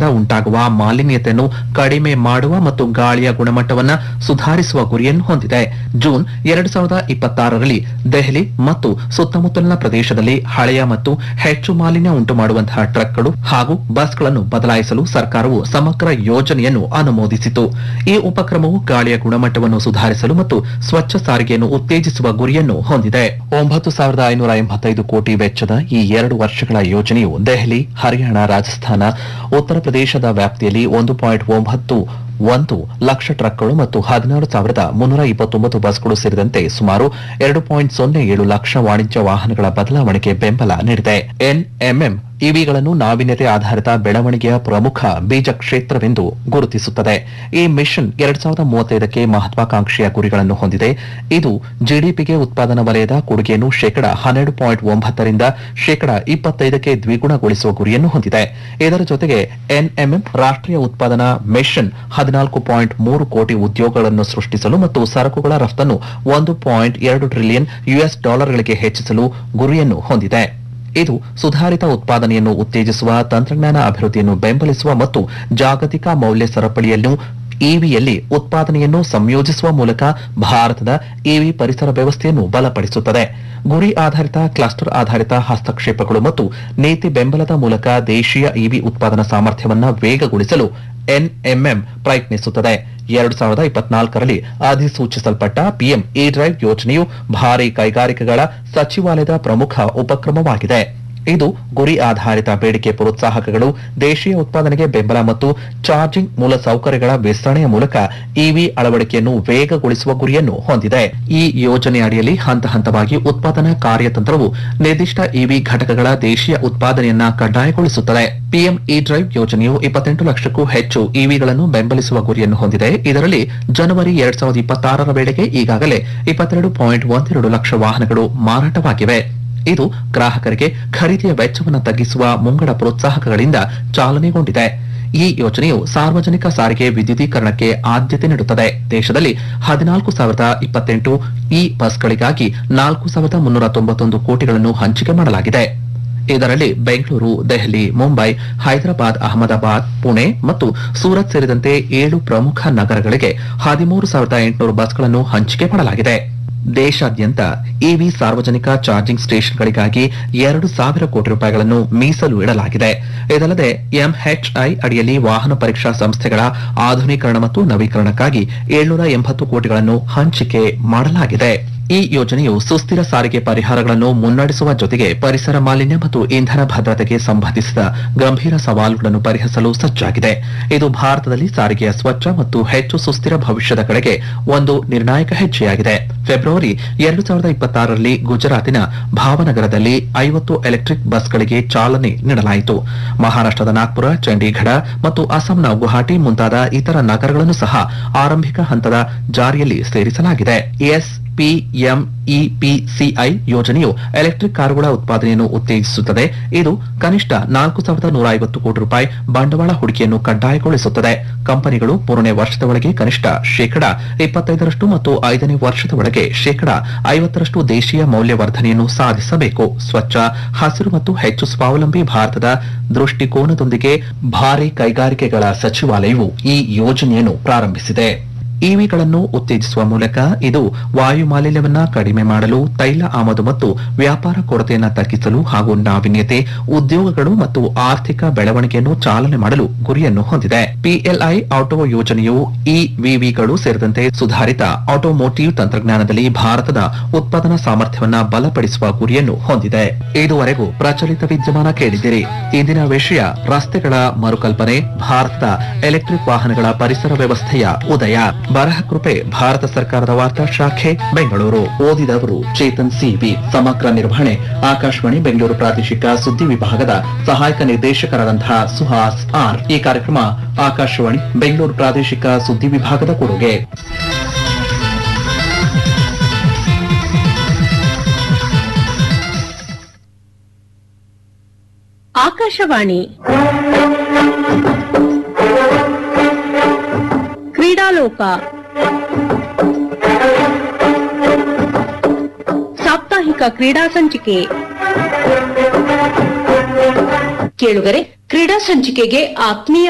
ವಾಹನಗಳಿಂದ ಉಂಟಾಗುವ ಮಾಲಿನ್ಯತೆಯನ್ನು ಕಡಿಮೆ ಮಾಡುವ ಮತ್ತು ಗಾಳಿಯ ಗುಣಮಟ್ಟವನ್ನು ಸುಧಾರಿಸುವ ಗುರಿಯನ್ನು ಹೊಂದಿದೆ ಜೂನ್ ಎರಡು ಸಾವಿರದ ಇಪ್ಪತ್ತಾರರಲ್ಲಿ ದೆಹಲಿ ಮತ್ತು ಸುತ್ತಮುತ್ತಲಿನ ಪ್ರದೇಶದಲ್ಲಿ ಹಳೆಯ ಮತ್ತು ಹೆಚ್ಚು ಮಾಲಿನ್ಯ ಉಂಟು ಮಾಡುವಂತಹ ಟ್ರಕ್ಗಳು ಹಾಗೂ ಬಸ್ಗಳನ್ನು ಬದಲಾಯಿಸಲು ಸರ್ಕಾರವು ಸಮಗ್ರ ಯೋಜನೆಯನ್ನು ಅನುಮೋದಿಸಿತು ಈ ಉಪಕ್ರಮವು ಗಾಳಿಯ ಗುಣಮಟ್ಟವನ್ನು ಸುಧಾರಿಸಲು ಮತ್ತು ಸ್ವಚ್ಛ ಸಾರಿಗೆಯನ್ನು ಉತ್ತೇಜಿಸುವ ಗುರಿಯನ್ನು ಹೊಂದಿದೆ ಒಂಬತ್ತು ಸಾವಿರದ ಐನೂರ ಎಂಬತ್ತೈದು ಕೋಟಿ ವೆಚ್ಚದ ಈ ಎರಡು ವರ್ಷಗಳ ಯೋಜನೆಯು ದೆಹಲಿ ಹರಿಯಾಣ ರಾಜಸ್ಥಾನ ಉತ್ತರ ಪ್ರದೇಶದ ವ್ಯಾಪ್ತಿಯಲ್ಲಿ ಒಂದು ಪಾಯಿಂಟ್ ಒಂಬತ್ತು ಒಂದು ಲಕ್ಷ ಟ್ರಕ್ಗಳು ಮತ್ತು ಹದಿನಾರು ಸಾವಿರದ ಮುನ್ನೂರ ಇಪ್ಪತ್ತೊಂಬತ್ತು ಬಸ್ಗಳು ಸೇರಿದಂತೆ ಸುಮಾರು ಎರಡು ಪಾಯಿಂಟ್ ಸೊನ್ನೆ ಏಳು ಲಕ್ಷ ವಾಣಿಜ್ಯ ವಾಹನಗಳ ಬದಲಾವಣೆಗೆ ಬೆಂಬಲ ನೀಡಿದೆ ಎನ್ಎಂಎಂ ಇವಿಗಳನ್ನು ನಾವೀನ್ಯತೆ ಆಧಾರಿತ ಬೆಳವಣಿಗೆಯ ಪ್ರಮುಖ ಬೀಜ ಕ್ಷೇತ್ರವೆಂದು ಗುರುತಿಸುತ್ತದೆ ಈ ಮಿಷನ್ ಎರಡ್ ಸಾವಿರದ ಮೂವತ್ತೈದಕ್ಕೆ ಮಹತ್ವಾಕಾಂಕ್ಷೆಯ ಗುರಿಗಳನ್ನು ಹೊಂದಿದೆ ಇದು ಜಿಡಿಪಿಗೆ ಉತ್ಪಾದನಾ ವಲಯದ ಕೊಡುಗೆಯನ್ನು ಶೇಕಡ ಹನ್ನೆರಡು ಪಾಯಿಂಟ್ ಒಂಬತ್ತರಿಂದ ಶೇಕಡ ಇಪ್ಪತ್ತೈದಕ್ಕೆ ದ್ವಿಗುಣಗೊಳಿಸುವ ಗುರಿಯನ್ನು ಹೊಂದಿದೆ ಇದರ ಜೊತೆಗೆ ಎನ್ಎಂಎಂ ರಾಷ್ಟ್ರೀಯ ಉತ್ಪಾದನಾ ಮಿಷನ್ ಹದಿನಾಲ್ಕು ಪಾಯಿಂಟ್ ಮೂರು ಕೋಟಿ ಉದ್ಯೋಗಗಳನ್ನು ಸೃಷ್ಟಿಸಲು ಮತ್ತು ಸರಕುಗಳ ರಫ್ತನ್ನು ಒಂದು ಪಾಯಿಂಟ್ ಎರಡು ಟ್ರಿಲಿಯನ್ ಯುಎಸ್ ಡಾಲರ್ಗಳಿಗೆ ಹೆಚ್ಚಿಸಲು ಗುರಿಯನ್ನು ಹೊಂದಿದೆ ಇದು ಸುಧಾರಿತ ಉತ್ಪಾದನೆಯನ್ನು ಉತ್ತೇಜಿಸುವ ತಂತ್ರಜ್ಞಾನ ಅಭಿವೃದ್ಧಿಯನ್ನು ಬೆಂಬಲಿಸುವ ಮತ್ತು ಜಾಗತಿಕ ಮೌಲ್ಯ ಸರಪಳಿಯನ್ನು ಇವಿಯಲ್ಲಿ ಉತ್ಪಾದನೆಯನ್ನು ಸಂಯೋಜಿಸುವ ಮೂಲಕ ಭಾರತದ ಇವಿ ಪರಿಸರ ವ್ಯವಸ್ಥೆಯನ್ನು ಬಲಪಡಿಸುತ್ತದೆ ಗುರಿ ಆಧಾರಿತ ಕ್ಲಸ್ಟರ್ ಆಧಾರಿತ ಹಸ್ತಕ್ಷೇಪಗಳು ಮತ್ತು ನೀತಿ ಬೆಂಬಲದ ಮೂಲಕ ದೇಶೀಯ ಇವಿ ಉತ್ಪಾದನಾ ಸಾಮರ್ಥ್ಯವನ್ನು ವೇಗಗೊಳಿಸಲು ಎನ್ಎಂಎಂ ಪ್ರಯತ್ನಿಸುತ್ತದೆ ಎರಡು ಸಾವಿರದ ಇಪ್ಪತ್ನಾಲ್ಕರಲ್ಲಿ ಅಧಿಸೂಚಿಸಲ್ಪಟ್ಟ ಪಿಎಂ ಇ ಡ್ರೈವ್ ಯೋಜನೆಯು ಭಾರಿ ಕೈಗಾರಿಕೆಗಳ ಸಚಿವಾಲಯದ ಪ್ರಮುಖ ಉಪಕ್ರಮವಾಗಿದೆ ಇದು ಗುರಿ ಆಧಾರಿತ ಬೇಡಿಕೆ ಪ್ರೋತ್ಸಾಹಕಗಳು ದೇಶೀಯ ಉತ್ಪಾದನೆಗೆ ಬೆಂಬಲ ಮತ್ತು ಚಾರ್ಜಿಂಗ್ ಮೂಲಸೌಕರ್ಯಗಳ ವಿಸ್ತರಣೆಯ ಮೂಲಕ ಇವಿ ಅಳವಡಿಕೆಯನ್ನು ವೇಗಗೊಳಿಸುವ ಗುರಿಯನ್ನು ಹೊಂದಿದೆ ಈ ಯೋಜನೆ ಅಡಿಯಲ್ಲಿ ಹಂತ ಹಂತವಾಗಿ ಉತ್ಪಾದನಾ ಕಾರ್ಯತಂತ್ರವು ನಿರ್ದಿಷ್ಟ ಇವಿ ಘಟಕಗಳ ದೇಶೀಯ ಉತ್ಪಾದನೆಯನ್ನ ಕಡ್ಡಾಯಗೊಳಿಸುತ್ತದೆ ಪಿಎಂ ಇ ಡ್ರೈವ್ ಯೋಜನೆಯು ಇಪ್ಪತ್ತೆಂಟು ಲಕ್ಷಕ್ಕೂ ಹೆಚ್ಚು ಇವಿಗಳನ್ನು ಬೆಂಬಲಿಸುವ ಗುರಿಯನ್ನು ಹೊಂದಿದೆ ಇದರಲ್ಲಿ ಜನವರಿ ಎರಡ್ ಸಾವಿರದ ಇಪ್ಪತ್ತಾರರ ವೇಳೆಗೆ ಈಗಾಗಲೇ ಇಪ್ಪತ್ತೆರಡು ಪಾಯಿಂಟ್ ಒಂದೆರಡು ಲಕ್ಷ ವಾಹನಗಳು ಮಾರಾಟವಾಗಿವೆ ಇದು ಗ್ರಾಹಕರಿಗೆ ಖರೀದಿಯ ವೆಚ್ಚವನ್ನು ತಗ್ಗಿಸುವ ಮುಂಗಡ ಪ್ರೋತ್ಸಾಹಕಗಳಿಂದ ಚಾಲನೆಗೊಂಡಿದೆ ಈ ಯೋಜನೆಯು ಸಾರ್ವಜನಿಕ ಸಾರಿಗೆ ವಿದ್ಯುದೀಕರಣಕ್ಕೆ ಆದ್ಯತೆ ನೀಡುತ್ತದೆ ದೇಶದಲ್ಲಿ ಹದಿನಾಲ್ಕು ಸಾವಿರದ ಇಪ್ಪತ್ತೆಂಟು ಇ ಬಸ್ಗಳಿಗಾಗಿ ನಾಲ್ಕು ಸಾವಿರದ ಮುನ್ನೂರ ತೊಂಬತ್ತೊಂದು ಕೋಟಿಗಳನ್ನು ಹಂಚಿಕೆ ಮಾಡಲಾಗಿದೆ ಇದರಲ್ಲಿ ಬೆಂಗಳೂರು ದೆಹಲಿ ಮುಂಬೈ ಹೈದರಾಬಾದ್ ಅಹಮದಾಬಾದ್ ಪುಣೆ ಮತ್ತು ಸೂರತ್ ಸೇರಿದಂತೆ ಏಳು ಪ್ರಮುಖ ನಗರಗಳಿಗೆ ಹದಿಮೂರು ಸಾವಿರದ ಎಂಟುನೂರು ಬಸ್ಗಳನ್ನು ಹಂಚಿಕೆ ಮಾಡಲಾಗಿದೆ ದೇಶಾದ್ಯಂತ ಇವಿ ಸಾರ್ವಜನಿಕ ಚಾರ್ಜಿಂಗ್ ಸ್ಟೇಷನ್ಗಳಿಗಾಗಿ ಎರಡು ಸಾವಿರ ಕೋಟಿ ರೂಪಾಯಿಗಳನ್ನು ಮೀಸಲು ಇಡಲಾಗಿದೆ ಇದಲ್ಲದೆ ಎಂಎಚ್ಐ ಅಡಿಯಲ್ಲಿ ವಾಹನ ಪರೀಕ್ಷಾ ಸಂಸ್ಥೆಗಳ ಆಧುನೀಕರಣ ಮತ್ತು ನವೀಕರಣಕ್ಕಾಗಿ ಏಳ್ನೂರ ಎಂಬತ್ತು ಕೋಟಿಗಳನ್ನು ಹಂಚಿಕೆ ಮಾಡಲಾಗಿದೆ ಈ ಯೋಜನೆಯು ಸುಸ್ಥಿರ ಸಾರಿಗೆ ಪರಿಹಾರಗಳನ್ನು ಮುನ್ನಡೆಸುವ ಜೊತೆಗೆ ಪರಿಸರ ಮಾಲಿನ್ಯ ಮತ್ತು ಇಂಧನ ಭದ್ರತೆಗೆ ಸಂಬಂಧಿಸಿದ ಗಂಭೀರ ಸವಾಲುಗಳನ್ನು ಪರಿಹರಿಸಲು ಸಜ್ಜಾಗಿದೆ ಇದು ಭಾರತದಲ್ಲಿ ಸಾರಿಗೆಯ ಸ್ವಚ್ಛ ಮತ್ತು ಹೆಚ್ಚು ಸುಸ್ಥಿರ ಭವಿಷ್ಯದ ಕಡೆಗೆ ಒಂದು ನಿರ್ಣಾಯಕ ಹೆಜ್ಜೆಯಾಗಿದೆ ಫೆಬ್ರವರಿ ಎರಡು ಸಾವಿರದ ಇಪ್ಪತ್ತಾರರಲ್ಲಿ ಗುಜರಾತಿನ ಭಾವನಗರದಲ್ಲಿ ಐವತ್ತು ಎಲೆಕ್ಟ್ರಿಕ್ ಬಸ್ಗಳಿಗೆ ಚಾಲನೆ ನೀಡಲಾಯಿತು ಮಹಾರಾಷ್ಟ್ರದ ನಾಗ್ಪುರ ಚಂಡೀಗಢ ಮತ್ತು ಅಸ್ಸಾಂನ ಗುವಾಹಟಿ ಮುಂತಾದ ಇತರ ನಗರಗಳನ್ನು ಸಹ ಆರಂಭಿಕ ಹಂತದ ಜಾರಿಯಲ್ಲಿ ಸೇರಿಸಲಾಗಿದೆ ಎಸ್ ಪಿಎಂಇಪಿಸಿಐ ಯೋಜನೆಯು ಎಲೆಕ್ಟ್ರಿಕ್ ಕಾರುಗಳ ಉತ್ಪಾದನೆಯನ್ನು ಉತ್ತೇಜಿಸುತ್ತದೆ ಇದು ಕನಿಷ್ಠ ನಾಲ್ಕು ಸಾವಿರದ ನೂರ ಐವತ್ತು ಕೋಟಿ ರೂಪಾಯಿ ಬಂಡವಾಳ ಹೂಡಿಕೆಯನ್ನು ಕಡ್ಡಾಯಗೊಳಿಸುತ್ತದೆ ಕಂಪನಿಗಳು ಮೂರನೇ ವರ್ಷದ ಒಳಗೆ ಕನಿಷ್ಠ ಶೇಕಡ ಇಪ್ಪತ್ತೈದರಷ್ಟು ಮತ್ತು ಐದನೇ ವರ್ಷದ ಒಳಗೆ ಶೇಕಡ ಐವತ್ತರಷ್ಟು ದೇಶೀಯ ಮೌಲ್ಯವರ್ಧನೆಯನ್ನು ಸಾಧಿಸಬೇಕು ಸ್ವಚ್ಛ ಹಸಿರು ಮತ್ತು ಹೆಚ್ಚು ಸ್ವಾವಲಂಬಿ ಭಾರತದ ದೃಷ್ಟಿಕೋನದೊಂದಿಗೆ ಭಾರಿ ಕೈಗಾರಿಕೆಗಳ ಸಚಿವಾಲಯವು ಈ ಯೋಜನೆಯನ್ನು ಪ್ರಾರಂಭಿಸಿದೆ ಇವಿಗಳನ್ನು ಉತ್ತೇಜಿಸುವ ಮೂಲಕ ಇದು ವಾಯು ಮಾಲಿನ್ಯವನ್ನ ಕಡಿಮೆ ಮಾಡಲು ತೈಲ ಆಮದು ಮತ್ತು ವ್ಯಾಪಾರ ಕೊರತೆಯನ್ನು ತಗ್ಗಿಸಲು ಹಾಗೂ ನಾವೀನ್ಯತೆ ಉದ್ಯೋಗಗಳು ಮತ್ತು ಆರ್ಥಿಕ ಬೆಳವಣಿಗೆಯನ್ನು ಚಾಲನೆ ಮಾಡಲು ಗುರಿಯನ್ನು ಹೊಂದಿದೆ ಪಿಎಲ್ಐ ಆಟೋ ಯೋಜನೆಯು ಇವಿವಿಗಳು ಸೇರಿದಂತೆ ಸುಧಾರಿತ ಆಟೋಮೋಟಿವ್ ತಂತ್ರಜ್ಞಾನದಲ್ಲಿ ಭಾರತದ ಉತ್ಪಾದನಾ ಸಾಮರ್ಥ್ಯವನ್ನ ಬಲಪಡಿಸುವ ಗುರಿಯನ್ನು ಹೊಂದಿದೆ ಇದುವರೆಗೂ ಪ್ರಚಲಿತ ವಿದ್ಯಮಾನ ಕೇಳಿದಿರಿ ಇಂದಿನ ವಿಷಯ ರಸ್ತೆಗಳ ಮರುಕಲ್ಪನೆ ಭಾರತದ ಎಲೆಕ್ಟ್ರಿಕ್ ವಾಹನಗಳ ಪರಿಸರ ವ್ಯವಸ್ಥೆಯ ಉದಯ ಬರಹ ಕೃಪೆ ಭಾರತ ಸರ್ಕಾರದ ವಾರ್ತಾ ಶಾಖೆ ಬೆಂಗಳೂರು ಓದಿದವರು ಚೇತನ್ ಸಿಬಿ ಸಮಗ್ರ ನಿರ್ವಹಣೆ ಆಕಾಶವಾಣಿ ಬೆಂಗಳೂರು ಪ್ರಾದೇಶಿಕ ಸುದ್ದಿ ವಿಭಾಗದ ಸಹಾಯಕ ನಿರ್ದೇಶಕರಾದಂತಹ ಸುಹಾಸ್ ಆರ್ ಈ ಕಾರ್ಯಕ್ರಮ ಆಕಾಶವಾಣಿ ಬೆಂಗಳೂರು ಪ್ರಾದೇಶಿಕ ಸುದ್ದಿ ವಿಭಾಗದ ಕೊಡುಗೆ ಆಕಾಶವಾಣಿ ಕ್ರೀಡಾಲೋಕ ಸಾಪ್ತಾಹಿಕ ಕ್ರೀಡಾ ಸಂಚಿಕೆ ಕೇಳುಗರೆ ಕ್ರೀಡಾ ಸಂಚಿಕೆಗೆ ಆತ್ಮೀಯ